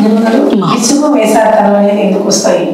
గురువుగారు ఇసుక వేసాతనం అనేది ఎందుకు వస్తాయి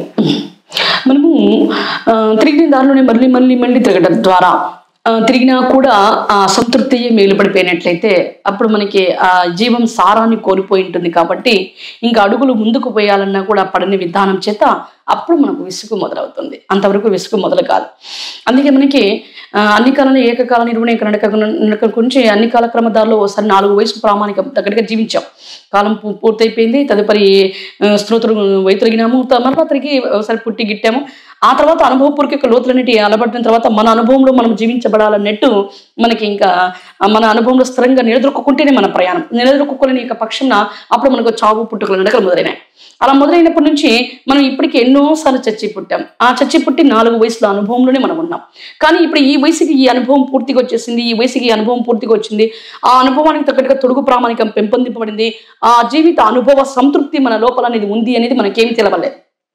మనము ఆ, తిరిగిన దారిలోనే మళ్ళీ మళ్ళీ మళ్ళీ తిరగడం ద్వారా ఆ, తిరిగినా కూడా ఆ సంతృప్తియే మేలుపడిపోయినట్లయితే అప్పుడు మనకి ఆ జీవం సారాన్ని కోల్పోయి ఉంటుంది కాబట్టి ఇంకా అడుగులు ముందుకు పోయాలన్నా కూడా పడని విధానం చేత అప్పుడు మనకు విసుగు మొదలవుతుంది అంతవరకు విసుగు మొదలు కాదు అందుకే మనకి ఆ, అన్ని కాలంలో ఏకకాల నిర్వహణ నడక నడక గురించి అన్ని కాలక్రమ దారిలో ఒకసారి నాలుగు వయసు ప్రామాణిక దగ్గరగా జీవించాం కాలం పూ- పూర్తయిపోయింది తదుపరి ఆ, స్తోత్రం వైతొలిగినాము త- మరలా తిరిగి ఒకసారి పుట్టి గిట్టాము ఆ తర్వాత అనుభవపూర్వక లోతులన్నిటి అలబడిన తర్వాత మన అనుభవంలో మనం జీవించబడాలన్నట్టు మనకి ఇంకా ఆ, మన అనుభవంలో స్థిరంగా నిలదొక్కుంటేనే మన ప్రయాణం నిలదొక్కుని యొక్క పక్షంన అప్పుడు మనకు చావు పుట్టుకలు నడకలు మొదలైనాయి అలా మొదలైనప్పటి నుంచి మనం ఇప్పటికి ఎన్నోసార్లు చచ్చి పుట్టాం ఆ చచ్చి పుట్టి నాలుగు వయసుల అనుభవంలోనే మనం ఉన్నాం కానీ ఇప్పుడు ఈ వయసుకి ఈ అనుభవం పూర్తిగా వచ్చేసింది ఈ వయసుకి ఈ అనుభవం పూర్తిగా వచ్చింది ఆ అనుభవానికి తగ్గట్టుగా తొడుగు ప్రామాణికం పెంపొందింపబడింది ఆ జీవిత అనుభవ సంతృప్తి మన లోపల అనేది ఉంది అనేది మనకేమి తెలవలేదు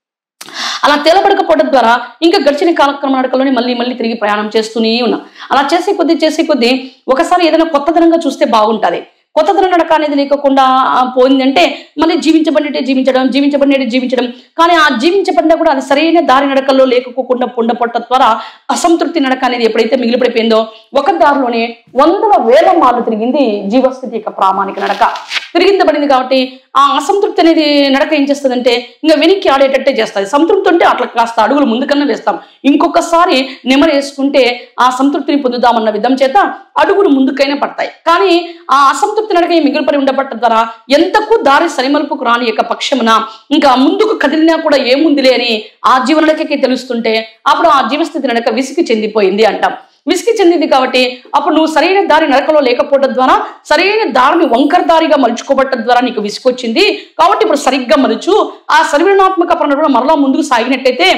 అలా తేలబడకపోవడం ద్వారా ఇంకా గడిచిన కాలక్రమ నడకలోనే మళ్ళీ మళ్ళీ తిరిగి ప్రయాణం చేస్తూనే ఉన్నాం అలా చేసే కొద్దీ చేసే కొద్దీ ఒకసారి ఏదైనా కొత్తదనంగా చూస్తే బాగుంటుంది కొత్తదనం నడక అనేది లేకుండా ఆ, పోయిందంటే మళ్ళీ జీవించబడినట్టే జీవించడం జీవించబడినట్టే జీవించడం కానీ ఆ జీవించబడినా కూడా అది సరైన దారి నడకల్లో లేకపోకుండా పుండపట్ట ద్వారా అసంతృప్తి నడక అనేది ఎప్పుడైతే మిగిలిపడిపోయిందో ఒక దారిలోనే వందల వేల మార్లు తిరిగింది జీవస్థితి యొక్క ప్రామాణిక నడక తిరిగించబడింది కాబట్టి ఆ అసంతృప్తి అనేది నడక ఏం చేస్తుందంటే ఇంకా వెనక్కి ఆడేటట్టే చేస్తుంది సంతృప్తి ఉంటే అట్లా కాస్త అడుగులు ముందుకన్నా వేస్తాం ఇంకొకసారి నెమరు వేసుకుంటే ఆ సంతృప్తిని పొందుదామన్న విధం చేత అడుగులు ముందుకైనా పడతాయి కానీ ఆ అసంతృప్తి నడక ఈ మిగిలిపడి ఉండబట్ట ద్వారా ఎంతకు దారి సరిమలుపుకు రాని యొక్క పక్షమున ఇంకా ముందుకు కదిలినా కూడా ఏముందిలే అని ఆ జీవనడకకి తెలుస్తుంటే అప్పుడు ఆ జీవస్థితి నడక విసిగి చెందిపోయింది అంటాం విసిగి చెందింది కాబట్టి అప్పుడు నువ్వు సరైన దారి నడకలో లేకపోవడం ద్వారా సరైన దారిని వంకర దారిగా మలుచుకోబట్టడం ద్వారా నీకు విసుకొచ్చింది కాబట్టి ఇప్పుడు సరిగ్గా మలుచు ఆ సరివరణాత్మక ప్రణాళిక మరలా ముందుకు సాగినట్టయితే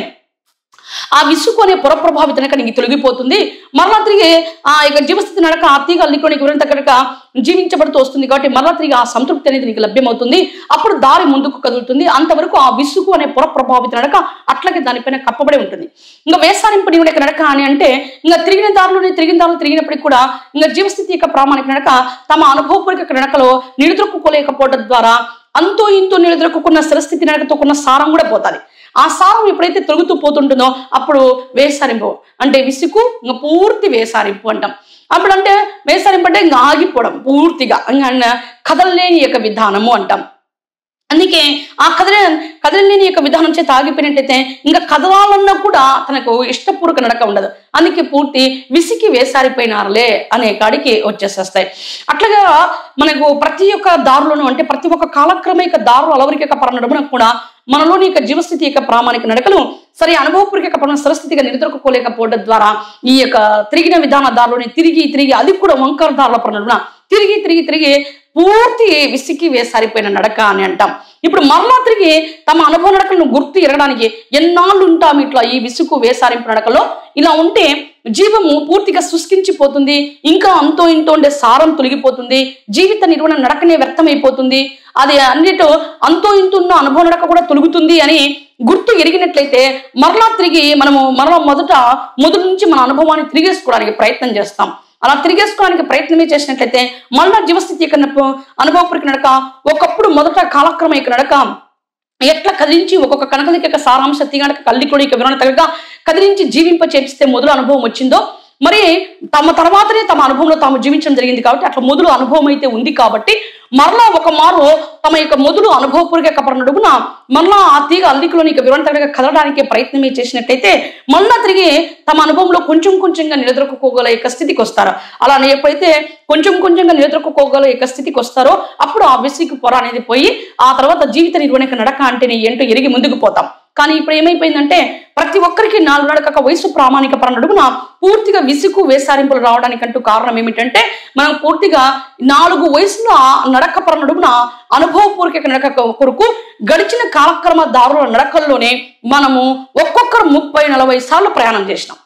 ఆ విసుగు అనే పొర ప్రభావిత నడక నీకు తొలగిపోతుంది మరలా తిరిగి ఆ యొక్క జీవస్థితి నడక ఆ తీగ అల్లికొని వివరణ కనుక జీవించబడుతూ వస్తుంది కాబట్టి మరలా తిరిగి ఆ సంతృప్తి అనేది నీకు లభ్యమవుతుంది అప్పుడు దారి ముందుకు కదులుతుంది అంతవరకు ఆ విసుగు అనే పొర ప్రభావిత నడక అట్లాగే దానిపైన కప్పబడి ఉంటుంది ఇంకా వేసారింపు నీవు యొక్క నడక అని అంటే ఇంకా తిరిగిన దారిలోనే తిరిగిన దారిలో తిరిగినప్పటికీ కూడా ఇంకా జీవస్థితి యొక్క ప్రామాణిక నడక తమ అనుభవపూర్వక నడకలో నిలుదొక్కుకోలేకపోవడం ద్వారా అంతో ఇంతో నిలదొక్కున్న స్థిరస్థితి నడకతో ఉన్న సారం కూడా పోతుంది ఆ సారం ఎప్పుడైతే తొలుగుతూ పోతుంటుందో అప్పుడు వేసారింపు అంటే విసుగు ఇంకా పూర్తి వేసారింపు అంటాం అప్పుడు అంటే వేసారింపు అంటే ఇంకా ఆగిపోవడం పూర్తిగా ఇంకా కదలలేని యొక్క విధానము అంటాం అందుకే ఆ కదలే కదలలేని యొక్క విధానం చేత ఆగిపోయినట్టయితే ఇంకా కదలాలన్నా కూడా తనకు ఇష్టపూర్వక నడక ఉండదు అందుకే పూర్తి విసికి వేసారిపోయినారులే అనే కాడికి వచ్చేసేస్తాయి అట్లాగా మనకు ప్రతి ఒక్క దారులను అంటే ప్రతి ఒక్క కాలక్రమిక దారులు అలవరికి యొక్క పరనడమున కూడా మనలోని యొక్క జీవస్థితి యొక్క ప్రామాణిక నడకలు సరే అనుభవపూర్వక పరమ సరస్థితిగా నిలదొక్కుకోలేకపోవడం ద్వారా ఈ యొక్క తిరిగిన విధాన దారిలోని తిరిగి తిరిగి అది కూడా వంకర దారుల పరనడున తిరిగి తిరిగి తిరిగి పూర్తి విసికి వేసారిపోయిన నడక అని అంటాం ఇప్పుడు మరలా తిరిగి తమ అనుభవ నడకలను గుర్తు ఎరగడానికి ఎన్నాళ్ళు ఉంటాం ఇట్లా ఈ విసుగు వేసారింపు నడకలో ఇలా ఉంటే జీవము పూర్తిగా శుష్కించిపోతుంది ఇంకా అంతో ఇంతో ఉండే సారం తొలగిపోతుంది జీవిత నిర్వహణ నడకనే వ్యర్థమైపోతుంది అది అన్నిటో అంతో ఇంతో ఉన్న అనుభవ నడక కూడా తొలుగుతుంది అని గుర్తు ఎరిగినట్లయితే మరలా తిరిగి మనము మరలా మొదట మొదటి నుంచి మన అనుభవాన్ని తిరిగేసుకోవడానికి ప్రయత్నం చేస్తాం అలా తిరిగేసుకోవడానికి ప్రయత్నమే చేసినట్లయితే మళ్ళా జీవస్థితి యొక్క నడక- అనుభవపూర్వక నడక ఒకప్పుడు మొదట కాలక్రమ యొక్క నడక ఎట్లా కదిలించి ఒక్కొక్క కనకలిక యొక్క సారాంశ తీగనక కల్లికుడి యొక్క వివరణ తగ్గగా కదిలించి జీవింప చేపిస్తే మొదలు అనుభవం వచ్చిందో మరి తమ తర్వాతనే తమ అనుభవంలో తాము జీవించడం జరిగింది కాబట్టి అట్లా మొదలు అనుభవం అయితే ఉంది కాబట్టి మరలా ఒక మారు తమ యొక్క మొదలు అనుభవపూర్వక పరనడుగున మరలా ఆ తీగ అల్లికలోని యొక్క వివరణ తగ్గగా కదలడానికి ప్రయత్నమే చేసినట్టయితే మళ్ళా తిరిగి తమ అనుభవంలో కొంచెం కొంచెంగా నిలదొక్కుకోగల యొక్క స్థితికి వస్తారు అలా ఎప్పుడైతే కొంచెం కొంచెంగా నిలదొక్కుకోగల యొక్క స్థితికి వస్తారో అప్పుడు ఆ విసికి పొర అనేది పోయి ఆ తర్వాత జీవిత నిర్వహణకు నడక అంటేనే ఏంటో ఎరిగి ముందుకు పోతాం కానీ ఇప్పుడు ఏమైపోయిందంటే ప్రతి ఒక్కరికి నాలుగు నడక వయసు ప్రామాణిక పరనడుగున పూర్తిగా విసుగు వేసారింపులు రావడానికంటూ కారణం ఏమిటంటే మనం పూర్తిగా నాలుగు వయసులో ఆ నడక పరనడుగున అనుభవపూర్వక నడక కొరకు గడిచిన కాలక్రమ దారుల నడకల్లోనే మనము ఒక్కొక్కరు ముప్పై నలభై సార్లు ప్రయాణం చేసినాం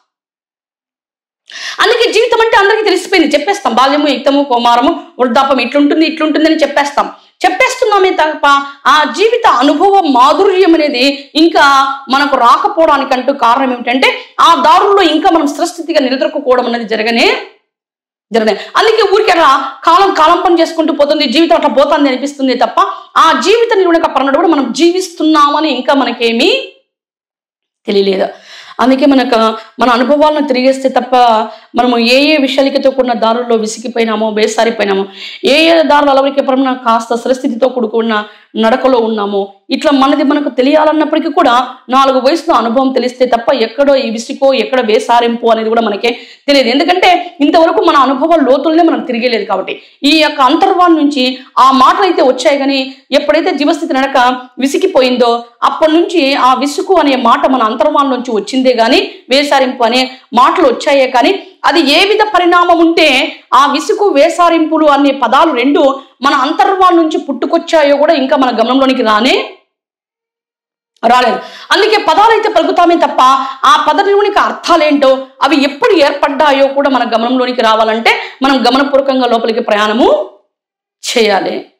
అందుకే జీవితం అంటే అందరికీ తెలిసిపోయింది చెప్పేస్తాం బాల్యము యుక్తము కుమారము వృద్ధాపం ఇట్లుంటుంది ఇట్లుంటుందని చెప్పేస్తాం చెప్పేస్తున్నామే తప్ప ఆ జీవిత అనుభవ మాధుర్యం అనేది ఇంకా మనకు రాకపోవడానికంటూ కారణం ఏమిటంటే ఆ దారుల్లో ఇంకా మనం స్థిరస్థితిగా నిలదొక్కుకోవడం అనేది జరగనే జరగలేదు అందుకే ఊరికి అలా కాలం కాలం పని చేసుకుంటూ పోతుంది జీవితం అట్లా పోతుంది అనిపిస్తుంది తప్ప ఆ జీవిత నిర్వహణ పరంగా కూడా మనం జీవిస్తున్నామని ఇంకా మనకేమీ తెలియలేదు అందుకే మనకు మన అనుభవాలను తిరిగేస్తే తప్ప మనము ఏ ఏ విషయాలతో కూడిన దారుల్లో విసిగిపోయినామో బేసారిపోయినామో ఏ ఏ దారులు అలవరికి పరమైన కాస్త స్థిరస్థితితో కూడుకున్న నడకలో ఉన్నామో ఇట్లా మనది మనకు తెలియాలన్నప్పటికీ కూడా నాలుగు వయసులో అనుభవం తెలిస్తే తప్ప ఎక్కడో ఈ విసికో ఎక్కడ వేసారింపు అనేది కూడా మనకే తెలియదు ఎందుకంటే ఇంతవరకు మన అనుభవ లోతుల్నే మనం తిరిగేలేదు కాబట్టి ఈ యొక్క అంతర్వాన్ నుంచి ఆ మాటలు అయితే వచ్చాయి కానీ ఎప్పుడైతే జీవస్థితి నడక విసిగిపోయిందో అప్పటి నుంచి ఆ విసుగు అనే మాట మన అంతర్వాన్ నుంచి వచ్చిందే కానీ వేసారింపు అనే మాటలు వచ్చాయే కానీ అది ఏ విధ పరిణామం ఉంటే ఆ విసుగు వేసారింపులు అనే పదాలు రెండు మన అంతర్వాన్ నుంచి పుట్టుకొచ్చాయో కూడా ఇంకా మన గమనంలోనికి రానే రాలేదు అందుకే పదాలు అయితే పలుకుతామే తప్ప ఆ పద నిర్వహణకి అర్థాలేంటో అవి ఎప్పుడు ఏర్పడ్డాయో కూడా మన గమనంలోనికి రావాలంటే మనం గమనపూర్వకంగా లోపలికి ప్రయాణము చేయాలి